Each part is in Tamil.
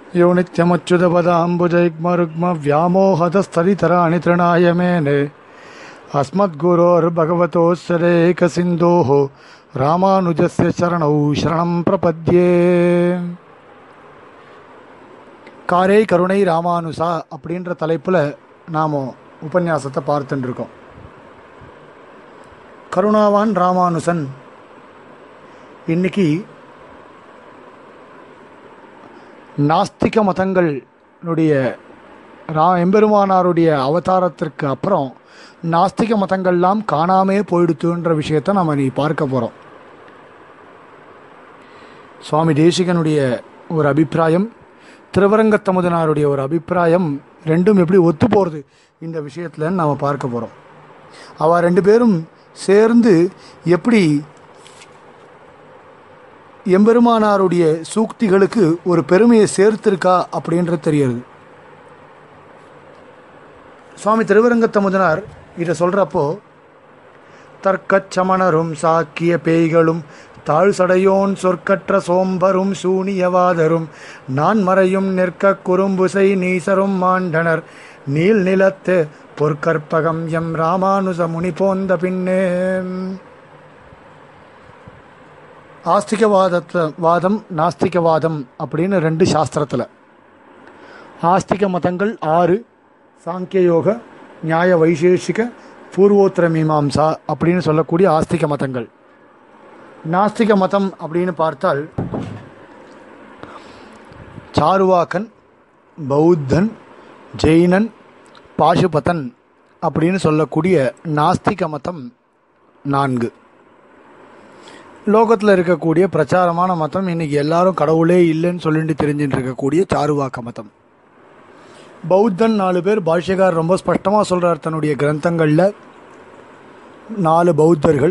यो नित्यमच्युतपदाम्बुजैग्मरुग्मव्यामोहतस्तरितराणि तृणाय मेने अस्मद्गुरोर्भगवतोऽस्सरेकसिन्धोः रामानुजस्य चरणौ शरणं प्रपद्ये காரே கருணை ராமானுசா அப்படின்ற தலைப்பில் நாம் உபன்யாசத்தை பார்த்துட்டு இருக்கோம் கருணாவான் ராமானுசன் இன்னைக்கு நாஸ்திக மதங்களுடைய ரா எம்பெருமானாருடைய அவதாரத்திற்கு அப்புறம் நாஸ்திக மதங்கள்லாம் காணாமே போயிடுத்துன்ற விஷயத்தை நம்ம நீ பார்க்க போகிறோம் சுவாமி தேசிகனுடைய ஒரு அபிப்பிராயம் திருவரங்கத்தமுதனாருடைய ஒரு அபிப்பிராயம் ரெண்டும் எப்படி ஒத்து போகிறது இந்த விஷயத்தில் நாம் பார்க்க போகிறோம் அவ ரெண்டு பேரும் சேர்ந்து எப்படி எம்பெருமானாருடைய சூக்திகளுக்கு ஒரு பெருமையை சேர்த்திருக்கா அப்படின்றது தெரியுது சுவாமி திருவரங்கத்தமுதனார் இதை சொல்கிறப்போ தற்கச்சமணரும் சாக்கிய பேய்களும் தாழ் சடையோன் சொற்கற்ற சோம்பரும் சூனியவாதரும் நான் மறையும் நிற்க குறும்புசை நீசரும் மாண்டனர் நீல் நிலத்து பொற்கற்பகம் எம் ராமானுஜ முனி போந்த பின்னே ஆஸ்திகவாதத்தை வாதம் நாஸ்திகவாதம் அப்படின்னு ரெண்டு சாஸ்திரத்தில் ஆஸ்திக மதங்கள் ஆறு சாங்கிய யோக நியாய வைசேஷிக பூர்வோத்தர மீமாம்சா அப்படின்னு சொல்லக்கூடிய ஆஸ்திக மதங்கள் நாஸ்திக மதம் அப்படின்னு பார்த்தால் சாருவாக்கன் பௌத்தன் ஜெயினன் பாசுபதன் அப்படின்னு சொல்லக்கூடிய நாஸ்திக மதம் நான்கு லோகத்தில் இருக்கக்கூடிய பிரச்சாரமான மதம் இன்னைக்கு எல்லாரும் கடவுளே இல்லைன்னு சொல்லிட்டு தெரிஞ்சுட்டு இருக்கக்கூடிய சாருவாக்க மதம் பௌத்தன் நாலு பேர் பாஷ்யகார் ரொம்ப ஸ்பஷ்டமாக சொல்கிறார் தன்னுடைய கிரந்தங்களில் நாலு பௌத்தர்கள்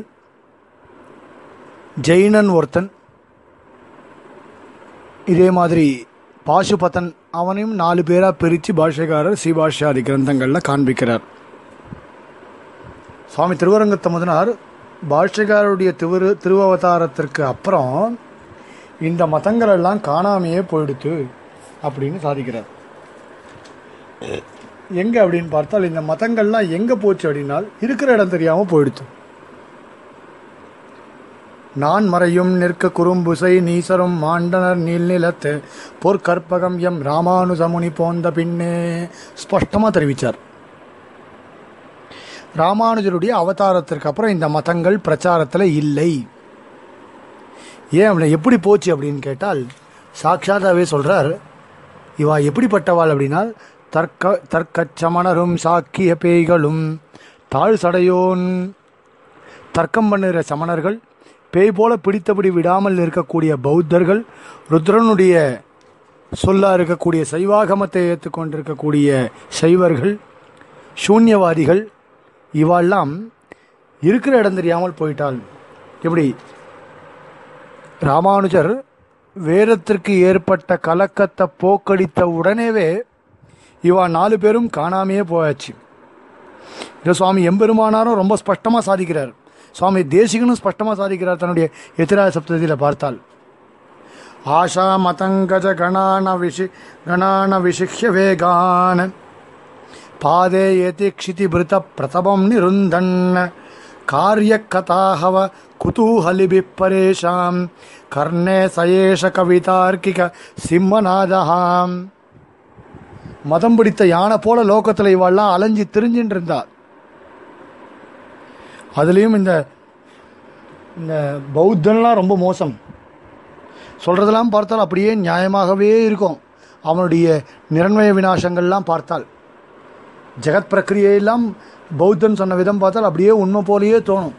ஜெயினன் ஒருத்தன் இதே மாதிரி பாசுபதன் அவனையும் நாலு பேராக பிரித்து பாஷ்யக்காரர் ஸ்ரீபாஷ்யாதி கிரந்தங்களில் காண்பிக்கிறார் சுவாமி திருவரங்கத்தமுதனார் பாஷ்யக்காரருடைய திரு திருவவதாரத்திற்கு அப்புறம் இந்த மதங்கள் எல்லாம் காணாமையே போயிடுத்து அப்படின்னு சாதிக்கிறார் எங்கே அப்படின்னு பார்த்தால் இந்த மதங்கள்லாம் எங்கே போச்சு அப்படின்னால் இருக்கிற இடம் தெரியாமல் போயிடுத்து நான் மறையும் நிற்க குறும்புசை நீசரும் மாண்டனர் நீல்நிலத்து பொற்கற்பகம் எம் ராமானுஜமுனி போந்த பின்னே ஸ்பஷ்டமாக தெரிவித்தார் ராமானுஜருடைய அவதாரத்திற்கு அப்புறம் இந்த மதங்கள் பிரச்சாரத்தில் இல்லை ஏன் அப்படி எப்படி போச்சு அப்படின்னு கேட்டால் சாட்சாதாவே சொல்கிறார் இவா எப்படிப்பட்டவாள் அப்படின்னா தர்க்க தர்க்கச்சமணரும் சாக்கிய பேய்களும் தாழ் சடையோன் தர்க்கம் பண்ணுகிற சமணர்கள் பேய் போல பிடித்தபடி விடாமல் இருக்கக்கூடிய பௌத்தர்கள் ருத்ரனுடைய சொல்லா இருக்கக்கூடிய சைவாகமத்தை ஏற்றுக்கொண்டிருக்கக்கூடிய சைவர்கள் சூன்யவாதிகள் இவாள்லாம் இருக்கிற இடம் தெரியாமல் போயிட்டாள் எப்படி ராமானுஜர் வேதத்திற்கு ஏற்பட்ட கலக்கத்தை போக்கடித்த உடனேவே இவா நாலு பேரும் காணாமையே போயாச்சு இதை சுவாமி எம்பெருமானாரும் ரொம்ப ஸ்பஷ்டமாக சாதிக்கிறார் சுவாமி தேசிகனும் ஸ்பஷ்டமாக சாதிக்கிறார் தன்னுடைய எத்திராய சப்தத்தில் பார்த்தால் ஆஷா மதங்கஜ கணான விஷி கணான விஷிக்ய வேகான் பாதே ஏதி க்ஷிதி பிருத பிரதபம் நிருந்தன் காரிய கதாஹவ குதூஹலிபி பரேஷாம் கர்ணே சயேஷ கவிதார்க்கிக சிம்மநாதகாம் மதம் பிடித்த யானை போல லோகத்தில் இவெல்லாம் அலைஞ்சி திரிஞ்சின்னு இருந்தார் அதுலேயும் இந்த இந்த பௌத்தன்லாம் ரொம்ப மோசம் சொல்கிறதெல்லாம் பார்த்தால் அப்படியே நியாயமாகவே இருக்கும் அவனுடைய நிரண்மய விநாசங்கள்லாம் பார்த்தால் ஜெகத் பிரக்கிரியெல்லாம் பௌத்தன் சொன்ன விதம் பார்த்தால் அப்படியே உண்மை போலேயே தோணும்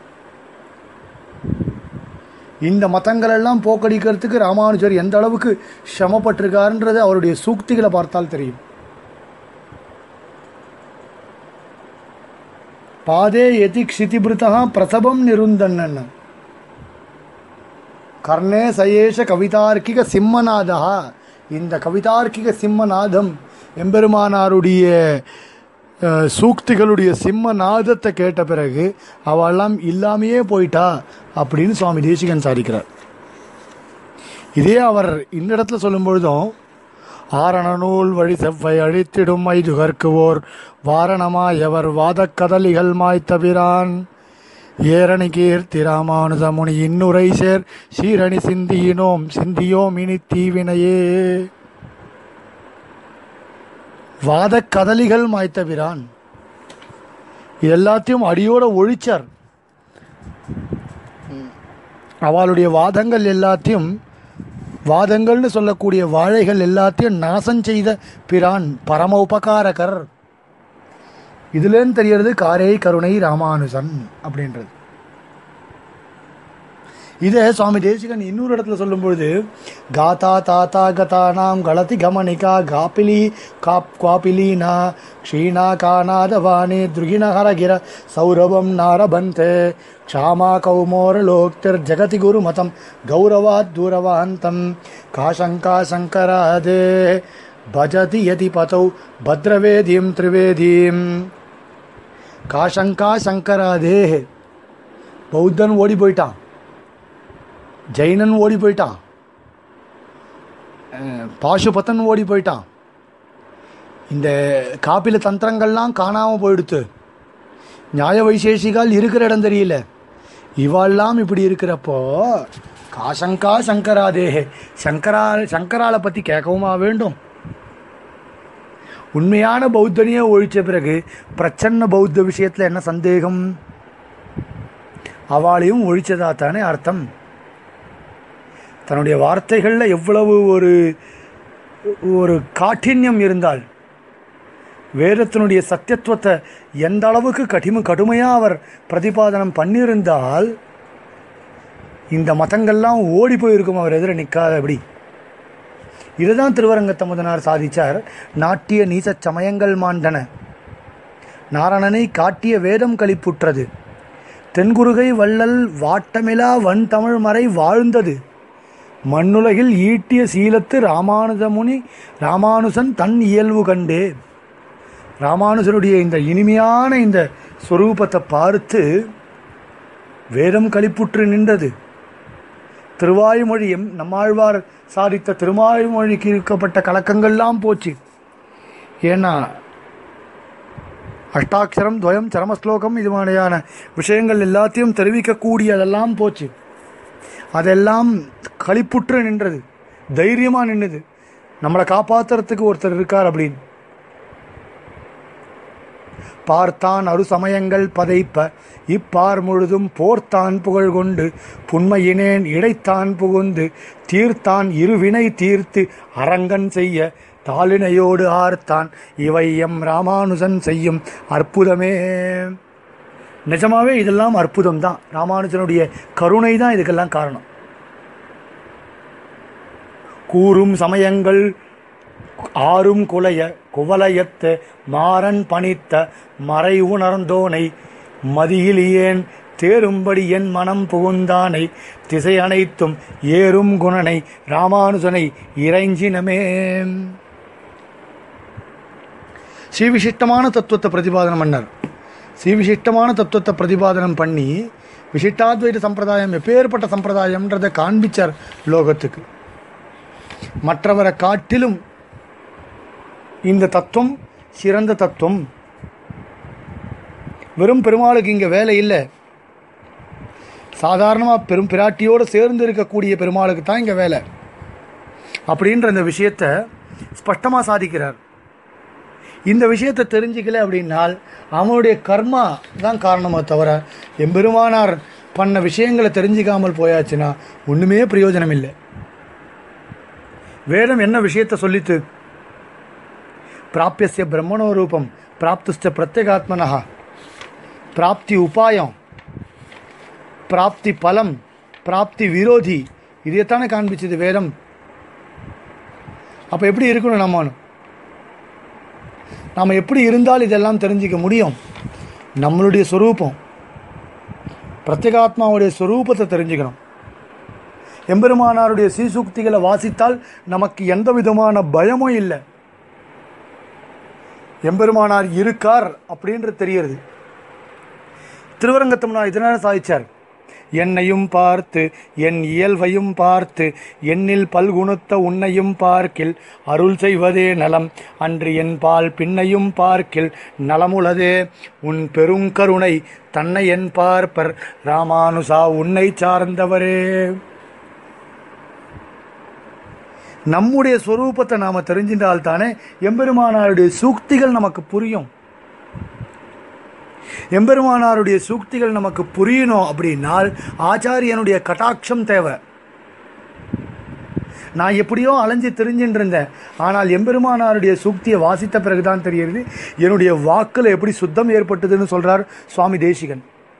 இந்த மதங்களெல்லாம் போக்கடிக்கிறதுக்கு ராமானுஜர் எந்த அளவுக்கு சிரமப்பட்டிருக்காருன்றது அவருடைய சூக்திகளை பார்த்தால் தெரியும் பாதே எதி க்ஷிதிபிருத்தா பிரசபம் நிருந்தன் கர்ணே சயேஷ கவிதார்க்கிக சிம்மநாதா இந்த கவிதார்க்கிக சிம்மநாதம் எம்பெருமானாருடைய அஹ், சூக்திகளுடைய சிம்ம நாதத்தை கேட்ட பிறகு அவெல்லாம் இல்லாமையே போயிட்டா அப்படின்னு சுவாமி தேசிகன் சாதிக்கிறார் இதே அவர் இந்த இடத்துல சொல்லும் பொழுதும் ஆரணநூல் வழி செவ்வை அழித்திடும் ஐதுகர்க்குவோர் வாரணமாயவர் வாதக்கதலிகள் மாய்த்தபிரான் ஏரணி கீர்த்தி ராமானுஜமுனி இன்னுரை சேர் சீரணி சிந்தியினோம் சிந்தியோம் இனி தீவினையே வாதக் கதலிகள் மாய்த்தபிரான் இது எல்லாத்தையும் அடியோட ஒழிச்சார் அவளுடைய வாதங்கள் எல்லாத்தையும் வாதங்கள்னு சொல்லக்கூடிய வாழைகள் எல்லாத்தையும் நாசம் செய்த பிரான் பரம உபகாரகர் இதுலேருந்து தெரியறது காரே கருணை ராமானுஜன் அப்படின்றது இதை சுவாமி தேசிகன் இன்னொரு இடத்துல சொல்லும்பொழுது காதா தாத்தா கதானாம் கலதி கமனிகா காப்பிலி காப் குவாபிலீனா க்ஷீணா காநாதவாணி துருகிணஹரகிர சௌரவம் நாரபந்தே க்ஷாமா கௌமோரலோக்திர் ஜகதி குருமதம் கௌரவாத் தூரவாந்தம் காசங்கா சங்கராதே பஜதி யதி பதௌ பத்ரவேதியும் திரிவேதியும் காசங்கா சங்கராதே பௌத்தன் ஓடி போயிட்டான் ஜெயினன் ஓடி போயிட்டான் அஹ், பாசுபதன் ஓடி போயிட்டான் இந்த காப்பில தந்திரங்கள்லாம் காணாமல் போயிடுத்து நியாய வைசேஷிகால் இருக்கிற இடம் தெரியல இவாள்லாம் இப்படி இருக்கிறப்போ காசங்கா சங்கராதேஹே சங்கரா சங்கராலை பற்றி கேட்கவுமா வேண்டும் உண்மையான பௌத்தனையே ஒழிச்ச பிறகு பிரச்சன்ன பௌத்த விஷயத்தில் என்ன சந்தேகம் அவளையும் ஒழிச்சதா தானே அர்த்தம் தன்னுடைய வார்த்தைகளில் எவ்வளவு ஒரு ஒரு காഠின்யம் இருந்தால் வேதத்தினுடைய சத்தியத்துவத்தை எந்த அளவுக்கு கடிம கடுமையாக அவர் பிரதிபாதனம் பண்ணியிருந்தால் இந்த மதங்கள்லாம் ஓடி போயிருக்கும் அவர் எதிர நிற்காதபடி இதுதான் திருவரங்கத்தமுதனார் சாதிச்சார் நாட்டிய நீசச் சமயங்கள் மாண்டன நாரணனை காட்டிய வேதம் களிப்புற்றது தென்குருகை வள்ளல் வாட்டமிலா வன் தமிழ் மறை வாழ்ந்தது மண்ணுலகில் ஈட்டிய சீலத்து ராமானுஜமுனி ராமானுசன் தன் இயல்பு கண்டே ராமானுஜனுடைய இந்த இனிமையான இந்த சொரூபத்தை பார்த்து வேதம் களிப்புற்று நின்றது திருவாய்மொழியும் நம்மாழ்வார் சாதித்த திருவாய்மொழிக்கு இருக்கப்பட்ட கலக்கங்கள்லாம் போச்சு ஏன்னா அஷ்டாட்சரம் துவயம் சரமஸ்லோகம் இது மாதிரியான விஷயங்கள் எல்லாத்தையும் தெரிவிக்கக்கூடியதெல்லாம் போச்சு அதெல்லாம் களிப்புற்று நின்றது தைரியமாக நின்றுது நம்மளை காப்பாத்துறதுக்கு ஒருத்தர் இருக்கார் அப்படின்னு பார்த்தான் அரு சமயங்கள் பதைப்ப இப்பார் முழுதும் போர்த்தான் புகழ் கொண்டு புண்மையினேன் இடைத்தான் புகுந்து தீர்த்தான் இருவினை தீர்த்து அரங்கன் செய்ய தாளினையோடு ஆர்த்தான் இவை எம் ராமானுஜன் செய்யும் அற்புதமே நிஜமாவே இதெல்லாம் அற்புதம் தான் ராமானுஜனுடைய கருணை தான் இதுக்கெல்லாம் காரணம் கூறும் சமயங்கள் ஆறும் குலைய குவலயத்து மாறன் பணித்த மறை உணர்ந்தோனை மதியிலியேன் தேரும்படி என் மனம் புகுந்தானை திசை அனைத்தும் ஏறும் குணனை ராமானுஜனை இறைஞ்சினமே ஸ்ரீவிசிஷ்டமான தத்துவத்தை பிரதிபாதனம் பண்ணார் ஸ்ரீவிசிஷ்டமான தத்துவத்தை பிரதிபாதனம் பண்ணி விசிஷ்டாத்வைத சம்பிரதாயம் எப்பேற்பட்ட சம்பிரதாயம்ன்றதை காண்பிச்சார் லோகத்துக்கு மற்றவரை காட்டிலும் இந்த தத்துவம் சிறந்த தத்துவம் வெறும் பெருமாளுக்கு இங்கே வேலை இல்லை சாதாரணமாக பெரும் பிராட்டியோடு சேர்ந்து இருக்கக்கூடிய பெருமாளுக்கு தான் இங்கே வேலை அப்படின்ற இந்த விஷயத்தை ஸ்பஷ்டமாக சாதிக்கிறார் இந்த விஷயத்தை தெரிஞ்சுக்கல அப்படின்னால் அவனுடைய கர்மா தான் காரணமே தவிர எம்பெருமானார் பண்ண விஷயங்களை தெரிஞ்சிக்காமல் போயாச்சுன்னா ஒன்றுமே பிரயோஜனம் இல்லை வேதம் என்ன விஷயத்தை சொல்லித்து பிராப்பியசிய பிரம்மணோ ரூபம் பிராப்துஷ்ட பிரத்யேகாத்மனா பிராப்தி உபாயம் பிராப்தி பலம் பிராப்தி விரோதி இதைத்தானே காண்பிச்சது வேதம் அப்போ எப்படி இருக்கணும் நம்ம நாம் எப்படி இருந்தால் இதெல்லாம் தெரிஞ்சிக்க முடியும் நம்மளுடைய சொரூபம் பிரத்யேகாத்மாவுடைய சொரூபத்தை தெரிஞ்சுக்கணும் எம்பெருமானாருடைய சீசூக்திகளை வாசித்தால் நமக்கு எந்த விதமான பயமும் இல்லை எம்பெருமானார் இருக்கார் அப்படின்றது தெரியறது திருவரங்கத்தம்னா இதனால சாதிச்சார் என்னையும் பார்த்து என் இயல்பையும் பார்த்து என்னில் பல்குணுத்த உன்னையும் பார்க்கில் அருள் செய்வதே நலம் அன்று என் பால் பின்னையும் பார்க்கில் நலமுளதே உன் பெருங்கருணை தன்னை என் பார்ப்பர் ராமானுசா உன்னை சார்ந்தவரே நம்முடைய ஸ்வரூபத்தை நாம தெரிஞ்சின்றால் தானே எம்பெருமானாருடைய சூக்திகள் நமக்கு புரியும் எம்பெருமானாருடைய சூக்திகள் நமக்கு புரியணும் அப்படின்னால் ஆச்சாரியனுடைய கட்டாட்சம் தேவை நான் எப்படியோ அலைஞ்சு தெரிஞ்சுட்டு இருந்தேன் ஆனால் எம்பெருமானாருடைய சூக்தியை வாசித்த பிறகுதான் தெரியுது என்னுடைய வாக்கில் எப்படி சுத்தம் ஏற்பட்டதுன்னு சொல்றார் சுவாமி தேசிகன்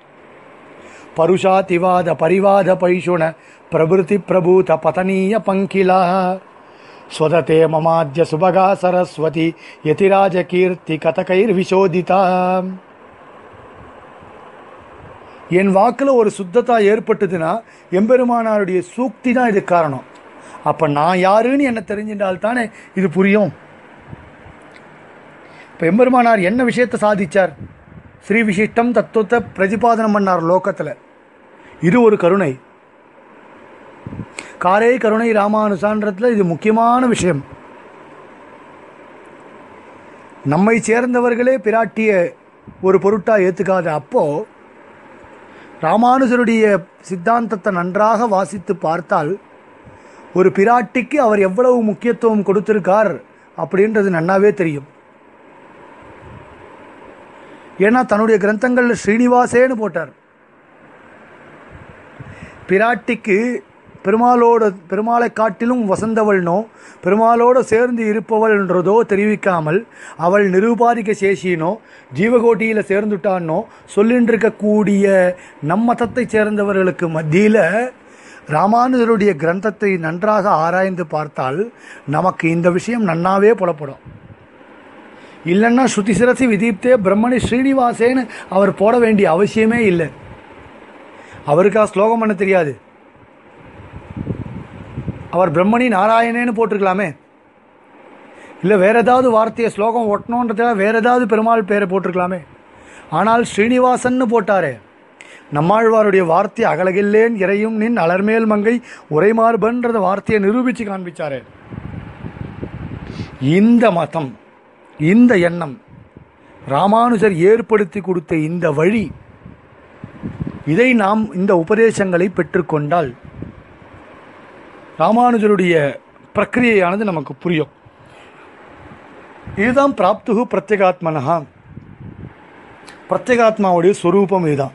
பருஷாதிவாத பரிவாத பைஷுண பிரபிருதி பிரபூத பதனீய பங்கிலா ஸ்வததே மமாத்ய சுபகா சரஸ்வதி யதிராஜ கீர்த்தி கதகைர் விசோதிதா என் வாக்கில் ஒரு சுத்தத்தா ஏற்பட்டதுன்னா எம்பெருமானாருடைய சூக்தி தான் இதுக்கு காரணம் அப்போ நான் யாருன்னு என்ன தெரிஞ்சின்றால் தானே இது புரியும் இப்போ எம்பெருமானார் என்ன விஷயத்தை சாதிச்சார் ஸ்ரீ விசிஷ்டம் தத்துவத்தை பிரதிபாதனம் பண்ணார் லோகத்தில் இது ஒரு கருணை காரே கருணை ராமானுசான்றத்தில் இது முக்கியமான விஷயம் நம்மை சேர்ந்தவர்களே பிராட்டிய ஒரு பொருட்டா ஏத்துக்காத அப்போ ராமானுஜருடைய சித்தாந்தத்தை நன்றாக வாசித்து பார்த்தால் ஒரு பிராட்டிக்கு அவர் எவ்வளவு முக்கியத்துவம் கொடுத்திருக்கார் அப்படின்றது நன்னாவே தெரியும் ஏன்னா தன்னுடைய கிரந்தங்களில் ஸ்ரீனிவாசேன்னு போட்டார் பிராட்டிக்கு பெருமாளோட பெருமாளை காட்டிலும் வசந்தவள்னோ பெருமாளோடு சேர்ந்து இருப்பவள்ன்றதோ தெரிவிக்காமல் அவள் நிருபாதிக்க சேஷினோ ஜீவகோட்டியில் சேர்ந்துட்டான்னோ சொல்லிட்டு இருக்கக்கூடிய நம் மதத்தை சேர்ந்தவர்களுக்கு மத்தியில் ராமானுஜருடைய கிரந்தத்தை நன்றாக ஆராய்ந்து பார்த்தால் நமக்கு இந்த விஷயம் நன்னாவே புலப்படும் இல்லைன்னா ஸ்ருதி சிரசி விதீப்தே பிரம்மணி ஸ்ரீனிவாசேன்னு அவர் போட வேண்டிய அவசியமே இல்லை அவருக்கு ஆ ஸ்லோகம் பண்ண தெரியாது அவர் பிரம்மணி நாராயணேன்னு போட்டிருக்கலாமே இல்லை வேற ஏதாவது வார்த்தையை ஸ்லோகம் ஒட்டணுன்றதுக்காக வேற ஏதாவது பெருமாள் பேரை போட்டிருக்கலாமே ஆனால் ஸ்ரீனிவாசன்னு போட்டாரே நம்மாழ்வாருடைய வார்த்தை அகலகில்லேன் இறையும் நின் அலர்மேல் மங்கை உரைமார்பன்றத வார்த்தையை நிரூபித்து காண்பிச்சாரே இந்த மதம் இந்த எண்ணம் ராமானுஜர் ஏற்படுத்தி கொடுத்த இந்த வழி இதை நாம் இந்த உபதேசங்களை பெற்றுக்கொண்டால் ராமானுஜருடைய பிரக்கிரியையானது நமக்கு புரியும் இதுதான் பிராப்துகு பிரத்யேகாத்மனஹா பிரத்யேகாத்மாவுடைய ஸ்வரூபம் இதுதான்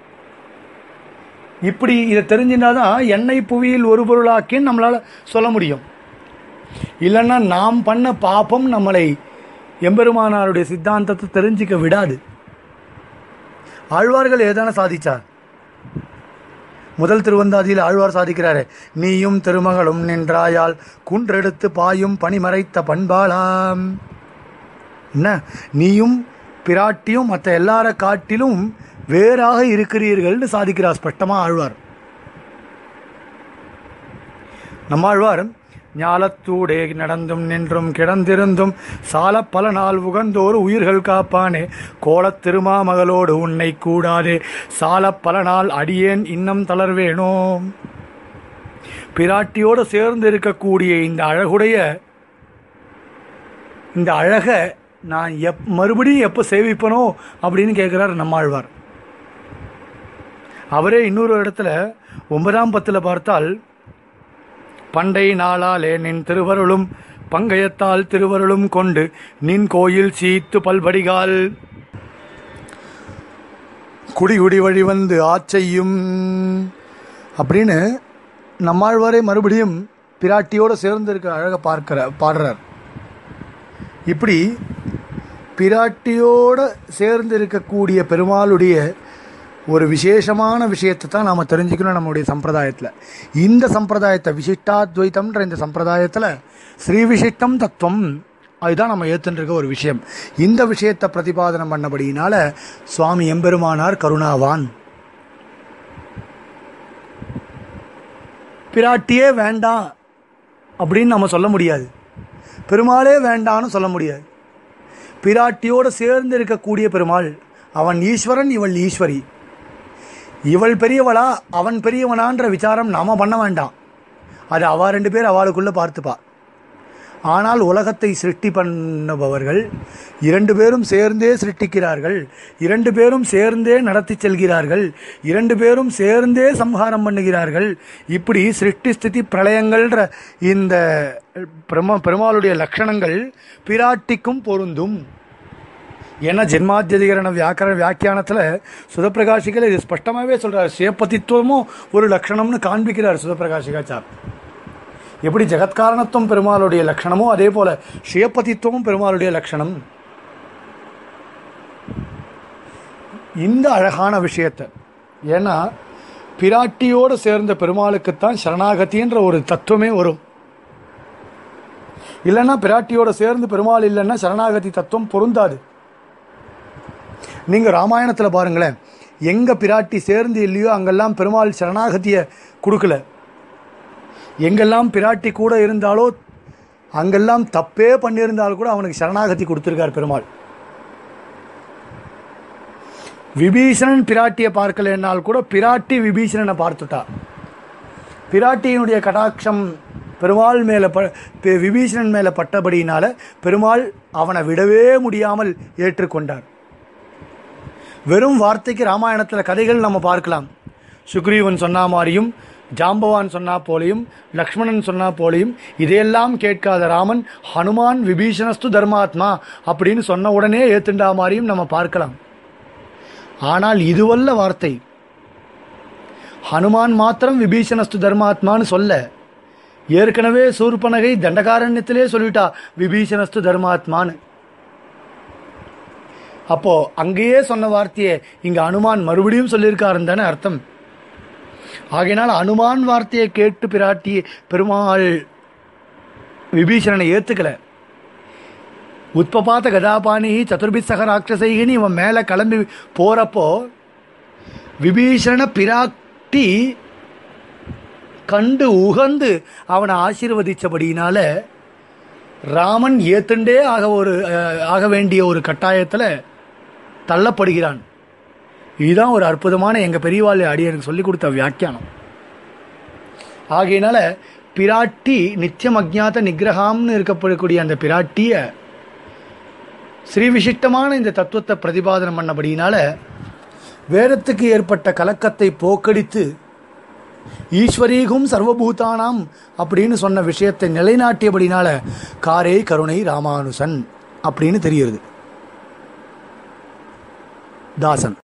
இப்படி இதை தெரிஞ்சிருந்தாதான் எண்ணெய் புவியில் ஒரு பொருளாக்கின்னு நம்மளால் சொல்ல முடியும் இல்லைன்னா நாம் பண்ண பாபம் நம்மளை எம்பெருமானாருடைய சித்தாந்தத்தை தெரிஞ்சிக்க விடாது ஆழ்வார்கள் ஏதான சாதிச்சார் முதல் திருவந்தாதியில் ஆழ்வார் சாதிக்கிறாரு நீயும் திருமகளும் நின்றாயால் குன்றெடுத்து பாயும் பனிமறைத்த பண்பாளாம் என்ன நீயும் பிராட்டியும் மற்ற எல்லார காட்டிலும் வேறாக இருக்கிறீர்கள்னு சாதிக்கிறார் ஸ்பஷ்டமா ஆழ்வார் நம்மாழ்வார் ஞாலத்தூடே நடந்தும் நின்றும் கிடந்திருந்தும் சால பல நாள் உகந்தோர் உயிர்கள் காப்பானே கோலத் திருமாமகளோடு உன்னை கூடாதே சால பல நாள் அடியேன் இன்னம் தளர்வேனோ பிராட்டியோடு சேர்ந்து இருக்கக்கூடிய இந்த அழகுடைய இந்த அழகை நான் எப் மறுபடியும் எப்போ சேவிப்பனோ அப்படின்னு கேட்குறார் நம்மாழ்வார் அவரே இன்னொரு இடத்துல ஒன்பதாம் பத்தில் பார்த்தால் பண்டை நாளாலே நின் திருவருளும் பங்கயத்தால் திருவருளும் கொண்டு நின் கோயில் சீத்து பல்படிகால் குடி குடி வழி வந்து ஆச்சையும் அப்படின்னு நம்மாழ்வாரே மறுபடியும் பிராட்டியோடு சேர்ந்து இருக்க அழகை பார்க்கிற பாடுறார் இப்படி பிராட்டியோடு சேர்ந்து இருக்கக்கூடிய பெருமாளுடைய ஒரு விசேஷமான விஷயத்தை தான் நாம் தெரிஞ்சுக்கணும் நம்மளுடைய சம்பிரதாயத்தில் இந்த சம்பிரதாயத்தை விசிஷ்டாத்வைத்தம்ன்ற இந்த சம்பிரதாயத்தில் ஸ்ரீ விசிஷ்டம் தத்துவம் அதுதான் நம்ம ஏற்றுருக்க ஒரு விஷயம் இந்த விஷயத்தை பிரதிபாதனம் பண்ணபடியினால சுவாமி எம்பெருமானார் கருணாவான் பிராட்டியே வேண்டாம் அப்படின்னு நம்ம சொல்ல முடியாது பெருமாளே வேண்டான்னு சொல்ல முடியாது பிராட்டியோடு சேர்ந்து இருக்கக்கூடிய பெருமாள் அவன் ஈஸ்வரன் இவள் ஈஸ்வரி இவள் பெரியவளா அவன் பெரியவனான்ற விசாரம் நாம பண்ண வேண்டாம் அது அவ ரெண்டு பேர் அவளுக்குள்ள பார்த்துப்பா ஆனால் உலகத்தை சிருஷ்டி பண்ணுபவர்கள் இரண்டு பேரும் சேர்ந்தே சிருஷ்டிக்கிறார்கள் இரண்டு பேரும் சேர்ந்தே நடத்தி செல்கிறார்கள் இரண்டு பேரும் சேர்ந்தே சம்ஹாரம் பண்ணுகிறார்கள் இப்படி சிருஷ்டி ஸ்திதி பிரளயங்கள்ன்ற இந்த பிரம பெருமாளுடைய லட்சணங்கள் பிராட்டிக்கும் பொருந்தும் ஏன்னா ஜென்மாத்தியதிகரண வியாக்கர வியாக்கியானத்தில் சுதப்பிரகாஷிகள் இது ஸ்பஷ்டமாகவே சொல்கிறார் சிவபதித்துவமும் ஒரு லட்சணம்னு காண்பிக்கிறார் சுதப்பிரகாஷிகாச்சார் எப்படி ஜெகத்காரணத்துவம் பெருமாளுடைய லட்சணமோ அதே போல சுயபதித்துவமும் பெருமாளுடைய லட்சணம் இந்த அழகான விஷயத்தை ஏன்னா பிராட்டியோடு சேர்ந்த பெருமாளுக்குத்தான் சரணாகதின்ற ஒரு தத்துவமே வரும் இல்லைன்னா பிராட்டியோட சேர்ந்து பெருமாள் இல்லைன்னா சரணாகதி தத்துவம் பொருந்தாது நீங்கள் ராமாயணத்தில் பாருங்களேன் எங்கே பிராட்டி சேர்ந்து இல்லையோ அங்கெல்லாம் பெருமாள் சரணாகதியை கொடுக்கல எங்கெல்லாம் பிராட்டி கூட இருந்தாலோ அங்கெல்லாம் தப்பே பண்ணியிருந்தாலும் கூட அவனுக்கு சரணாகதி கொடுத்துருக்கார் பெருமாள் விபீஷணன் பிராட்டியை பார்க்கலனால் கூட பிராட்டி விபீஷணனை பார்த்துட்டா பிராட்டியினுடைய கடாட்சம் பெருமாள் மேலே ப பி- விபீஷணன் மேலே பட்டபடியினால பெருமாள் அவனை விடவே முடியாமல் ஏற்றுக்கொண்டார் வெறும் வார்த்தைக்கு ராமாயணத்தில் கதைகள் நம்ம பார்க்கலாம் சுக்ரீவன் சொன்னா மாதிரியும் ஜாம்பவான் சொன்னா போலையும் லக்ஷ்மணன் சொன்னா போலையும் இதையெல்லாம் கேட்காத ராமன் ஹனுமான் விபீஷணஸ்து தர்மாத்மா அப்படின்னு சொன்ன உடனே ஏத்துண்டா மாதிரியும் நம்ம பார்க்கலாம் ஆனால் இதுவல்ல வார்த்தை ஹனுமான் மாத்திரம் விபீஷணஸ்து தர்மாத்மான்னு சொல்ல ஏற்கனவே சூர்பனகை தண்டகாரண்யத்திலே சொல்லிட்டா விபீஷணஸ்து தர்மாத்மான்னு அப்போ அங்கேயே சொன்ன வார்த்தையை இங்க அனுமான் மறுபடியும் சொல்லியிருக்காருன்னு தானே அர்த்தம் ஆகையினால் அனுமான் வார்த்தையை கேட்டு பிராட்டி பெருமாள் விபீஷணனை ஏத்துக்கல உத்பபாத்த கதாபாணி சதுர்பிசக ராட்சசைகின்னு இவன் மேலே கிளம்பி போறப்போ விபீஷண பிராட்டி கண்டு உகந்து அவனை ஆசீர்வதிச்சபடியினால ராமன் ஏத்துண்டே ஆக ஒரு அஹ், ஆக வேண்டிய ஒரு கட்டாயத்தில் தள்ளப்படுகிறான் இதுதான் ஒரு அற்புதமான எங்கள் பெரியவாள் அடியனுக்கு சொல்லிக் கொடுத்த வியாக்கியானம் ஆகையினால பிராட்டி நித்தியம் அஜ்ஞாத நிகிரகாம்னு இருக்கப்படக்கூடிய அந்த பிராட்டிய ஸ்ரீ விசிஷ்டமான இந்த தத்துவத்தை பிரதிபாதனம் பண்ணபடியினால வேதத்துக்கு ஏற்பட்ட கலக்கத்தை போக்கடித்து ஈஸ்வரீகும் சர்வபூதானாம் அப்படின்னு சொன்ன விஷயத்தை நிலைநாட்டியபடினால காரே கருணை ராமானுசன் அப்படின்னு தெரியுது தாசன்